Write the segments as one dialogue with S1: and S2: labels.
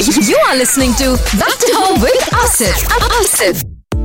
S1: You are listening to Back to Home with Asif. Asif.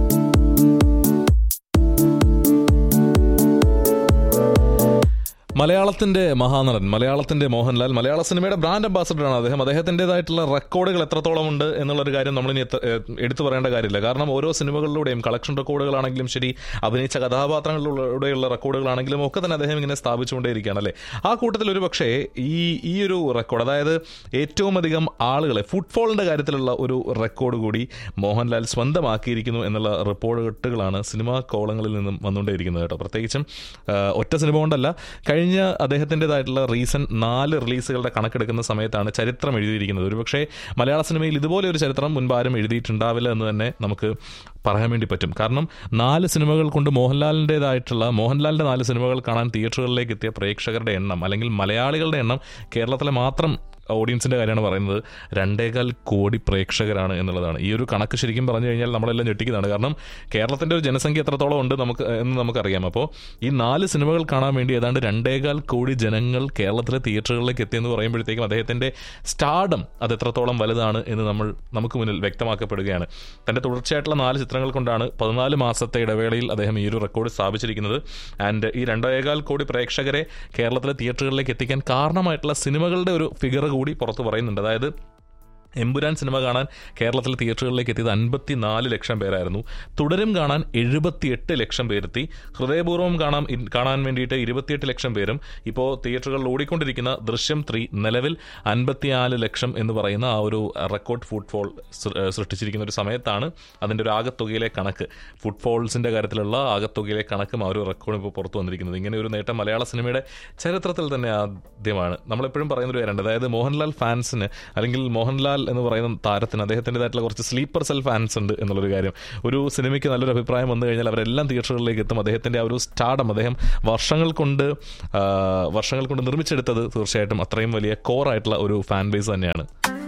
S2: മലയാളത്തിന്റെ മഹാനടൻ മലയാളത്തിന്റെ മോഹൻലാൽ മലയാള സിനിമയുടെ ബ്രാൻഡ് അംബാസഡറാണ് അദ്ദേഹം അദ്ദേഹത്തിൻ്റെതായിട്ടുള്ള റെക്കോർഡുകൾ എത്രത്തോളം ഉണ്ട് എന്നുള്ളൊരു കാര്യം നമ്മളിനി എത്ര- ഏഹ് എടുത്തു പറയേണ്ട കാര്യമില്ല കാരണം ഓരോ സിനിമകളിലൂടെയും കളക്ഷൻ റെക്കോർഡുകളാണെങ്കിലും ശരി അഭിനയിച്ച കഥാപാത്രങ്ങളിലൂടെയുള്ള റെക്കോർഡുകളാണെങ്കിലും ഒക്കെ തന്നെ അദ്ദേഹം ഇങ്ങനെ സ്ഥാപിച്ചുകൊണ്ടേയിരിക്കുകയാണ് അല്ലേ ആ കൂട്ടത്തിൽ ഒരു പക്ഷേ ഈ ഈ ഒരു റെക്കോർഡ് അതായത് ഏറ്റവും അധികം ആളുകളെ ഫുട്ഫോളിന്റെ കാര്യത്തിലുള്ള ഒരു റെക്കോർഡ് കൂടി മോഹൻലാൽ സ്വന്തമാക്കിയിരിക്കുന്നു എന്നുള്ള റിപ്പോർട്ടുകളാണ് സിനിമാ കോളങ്ങളിൽ നിന്നും വന്നുകൊണ്ടേയിരിക്കുന്നത് കേട്ടോ പ്രത്യേകിച്ചും ആ, ഒറ്റ സിനിമ കൊണ്ടല്ല കഴിഞ്ഞ അദ്ദേഹത്തിൻ്റെതായിട്ടുള്ള റീസെന്റ് നാല് റിലീസുകളുടെ കണക്കെടുക്കുന്ന സമയത്താണ് ചരിത്രം എഴുതിയിരിക്കുന്നത് ഒരുപക്ഷെ മലയാള സിനിമയിൽ ഇതുപോലെ ഒരു ചരിത്രം മുൻപ് ആരും എഴുതിയിട്ടുണ്ടാവില്ല എന്ന് തന്നെ നമുക്ക് പറയാൻ വേണ്ടി പറ്റും കാരണം നാല് സിനിമകൾ കൊണ്ട് മോഹൻലാലിൻ്റെതായിട്ടുള്ള മോഹൻലാലിൻ്റെ നാല് സിനിമകൾ കാണാൻ തിയേറ്ററുകളിലേക്ക് എത്തിയ പ്രേക്ഷകരുടെ എണ്ണം അല്ലെങ്കിൽ മലയാളികളുടെ എണ്ണം കേരളത്തിലെ മാത്രം ഓഡിയൻസിന്റെ കാര്യമാണ് പറയുന്നത് രണ്ടേകാൽ കോടി പ്രേക്ഷകരാണ് എന്നുള്ളതാണ് ഈ ഒരു കണക്ക് ശരിക്കും പറഞ്ഞു കഴിഞ്ഞാൽ നമ്മളെല്ലാം ഞെട്ടിക്കുന്നതാണ് കാരണം കേരളത്തിന്റെ ഒരു ജനസംഖ്യ എത്രത്തോളം ഉണ്ട് നമുക്ക് എന്ന് നമുക്കറിയാം അപ്പോൾ ഈ നാല് സിനിമകൾ കാണാൻ വേണ്ടി ഏതാണ്ട് രണ്ടേകാൽ കോടി ജനങ്ങൾ കേരളത്തിലെ തിയേറ്ററുകളിലേക്ക് എത്തിയെന്ന് പറയുമ്പോഴത്തേക്കും അദ്ദേഹത്തിന്റെ സ്റ്റാർഡം അത് എത്രത്തോളം വലുതാണ് എന്ന് നമ്മൾ നമുക്ക് മുന്നിൽ വ്യക്തമാക്കപ്പെടുകയാണ് തന്റെ തുടർച്ചയായിട്ടുള്ള നാല് ചിത്രങ്ങൾ കൊണ്ടാണ് പതിനാല് മാസത്തെ ഇടവേളയിൽ അദ്ദേഹം ഈ ഒരു റെക്കോർഡ് സ്ഥാപിച്ചിരിക്കുന്നത് ആൻഡ് ഈ രണ്ടേകാൽ കോടി പ്രേക്ഷകരെ കേരളത്തിലെ തിയേറ്ററുകളിലേക്ക് എത്തിക്കാൻ കാരണമായിട്ടുള്ള സിനിമകളുടെ ഒരു ഫിഗർ കൂടി പുറത്ത് പറയുന്നുണ്ട് അതായത് എമ്പുരാൻ സിനിമ കാണാൻ കേരളത്തിലെ തിയേറ്ററുകളിലേക്ക് എത്തിയത് അൻപത്തിനാല് ലക്ഷം പേരായിരുന്നു തുടരും കാണാൻ എഴുപത്തിയെട്ട് ലക്ഷം പേരെത്തി ഹൃദയപൂർവ്വം കാണാൻ കാണാൻ വേണ്ടിയിട്ട് ഇരുപത്തിയെട്ട് ലക്ഷം പേരും ഇപ്പോൾ തിയേറ്ററുകളിൽ ഓടിക്കൊണ്ടിരിക്കുന്ന ദൃശ്യം ത്രീ നിലവിൽ അൻപത്തിനാല് ലക്ഷം എന്ന് പറയുന്ന ആ ഒരു റെക്കോർഡ് ഫുട്ഫോൾ സൃഷ്ടിച്ചിരിക്കുന്ന ഒരു സമയത്താണ് അതിൻ്റെ ഒരു ആകത്തുകയിലെ കണക്ക് ഫുട്ഫോൾസിൻ്റെ കാര്യത്തിലുള്ള ആകത്തുകയിലെ കണക്കും ആ ഒരു റെക്കോർഡ് ഇപ്പോൾ പുറത്തു വന്നിരിക്കുന്നത് ഇങ്ങനെ ഒരു നേട്ടം മലയാള സിനിമയുടെ ചരിത്രത്തിൽ തന്നെ ആദ്യമാണ് നമ്മളെപ്പോഴും പറയുന്ന ഒരു കാര്യമുണ്ട് അതായത് മോഹൻലാൽ ഫാൻസിന് അല്ലെങ്കിൽ മോഹൻലാൽ എന്ന് പറയുന്ന താരത്തിന് അദ്ദേഹത്തിൻ്റെതായിട്ടുള്ള കുറച്ച് സ്ലീപ്പർ സെൽ ഫാൻസ് ഉണ്ട് എന്നുള്ളൊരു കാര്യം ഒരു സിനിമയ്ക്ക് നല്ലൊരു അഭിപ്രായം വന്നു കഴിഞ്ഞാൽ അവരെല്ലാം തിയേറ്ററുകളിലേക്ക് എത്തും അദ്ദേഹത്തിൻ്റെ ആ ഒരു സ്റ്റാർഡം അദ്ദേഹം വർഷങ്ങൾ കൊണ്ട് ആ, വർഷങ്ങൾ കൊണ്ട് നിർമ്മിച്ചെടുത്തത് തീർച്ചയായിട്ടും അത്രയും വലിയ കോറായിട്ടുള്ള ഒരു ഫാൻ ബേസ് തന്നെയാണ്